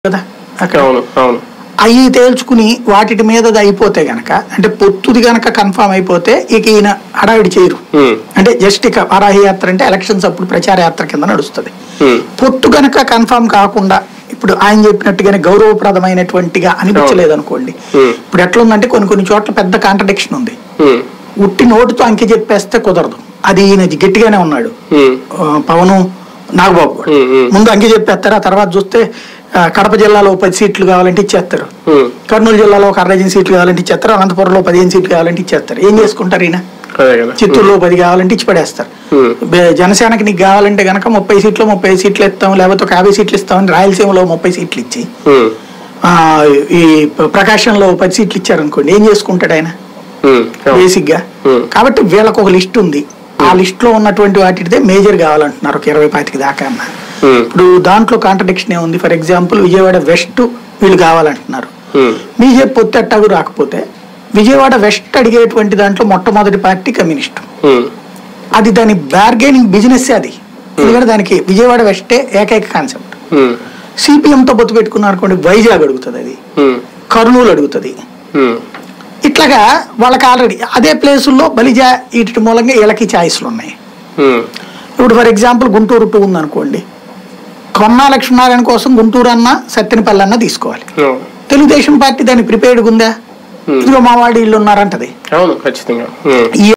కదా అక్కడ అవును అవును అవి తేల్చుకుని వాటి మీద అది అయిపోతే గనక అంటే పొత్తుది గనక కన్ఫామ్ అయిపోతే ఇక ఈయన హడావిడి చేయరు ఉమ్, అంటే జస్ట్ ఇక వారాహి యాత్ర అంటే ఎలక్షన్స్ అప్పుడు ప్రచార యాత్ర కింద నడుస్తుంది ఉమ్, పొత్తు గనక కన్ఫామ్ కాకుండా ఇప్పుడు ఆయన చెప్పినట్టుగానే గౌరవప్రదమైనటువంటిగా అనిపించలేదు అనుకోండి Hmm. ఇప్పుడు ఎట్లా ఉందంటే కొన్ని కొన్ని చోట్ల పెద్ద కాంట్రడిక్షన్ ఉంది ఉమ్, ఉట్టి నోటుతో అంకె చెప్పేస్తే కుదరదు అది ఈయన గట్టిగానే ఉన్నాడు ఉమ్, ఆ, పవను నాగబాబు కూడా. Hmm, hmm. ముందు అంకె చెప్పేస్తారు ఆ తర్వాత చూస్తే ఆ, కడప జిల్లాలో పది సీట్లు కావాలంటే ఇచ్చేస్తారు ఉమ్, కర్నూలు జిల్లాలో ఒక అరడజన్ సీట్లు కావాలంటే ఇచ్చేస్తారు అనంతపురంలో పదిహేను సీట్లు కావాలంటే ఇచ్చేస్తారు ఏం చేసుకుంటారు ఈయన అదే కదా చిత్తూరులో పది కావాలంటే ఇచ్చి పడేస్తారు ఉమ్, బే- జనసేనకి నీకు కావాలంటే గనక ముప్పై సీట్లు ముప్పై సీట్లు ఇస్తాం లేకపోతే ఒక యాభై సీట్లు ఇస్తామని రాయలసీమలో ముప్పై సీట్లు ఇచ్చి ఉమ్, ఆ, ఈ ప్ర- ప్రకాశంలో పది సీట్లు ఇచ్చారనుకోండి ఏం చేసుకుంటాడు ఆయన ఉమ్, అవును. బేసిక్ గా Hmm. కాబట్టి వీళ్ళకి ఒక లిస్ట్ ఉంది ఆ లిస్ట్ లో ఉన్నటువంటి వాటిదే మేజర్ కావాలంటున్నారు ఒక ఇరవై పాతికి దాకా అన్న ఉమ్, ఇప్పుడు దాంట్లో కాంట్రడిక్షన్ ఏముంది ఫర్ ఎగ్జాంపుల్ విజయవాడ వెస్ట్ వీళ్ళు కావాలంటున్నారు ఉమ్, బీజేపీ పొత్తు ఎట్టాగు రాకపోతే విజయవాడ వెస్ట్ అడిగేటువంటి దాంట్లో మొట్టమొదటి పార్టీ కమ్యూనిస్ట్ ఉమ్, అది దాని బార్గెనింగ్ బిజినెస్ అది ఎందుకంటే దానికి విజయవాడ వెస్టే ఏకైక కాన్సెప్ట్ ఉమ్, సిపిఎం తో పొత్తు పెట్టుకున్నారు అనుకోండి వైజాగ్ అడుగుతుంది అది ఉమ్, కర్నూలు అడుగుతుంది ఉమ్, ఇట్లాగా వాళ్ళకి ఆల్రెడీ అదే ప్లేసుల్లో బలిజా వీటి మూలంగా వీళ్ళకి ఛాయిస్లు ఉన్నాయి ఉమ్, ఇప్పుడు ఫర్ ఎగ్జాంపుల్ గుంటూరు టూ ఉందనుకోండి కొన్నా లక్ష్మీనారాయణ కోసం గుంటూరు అన్న సత్యనపల్లి అన్న తీసుకోవాలి అవును. తెలుగుదేశం పార్టీ దాన్ని ప్రిపేర్డ్ ఉందా Hmm. ఇదిగో మా వాడి ఇల్లు ఉన్నారంటది అవును ఖచ్చితంగా ఉమ్, ఈ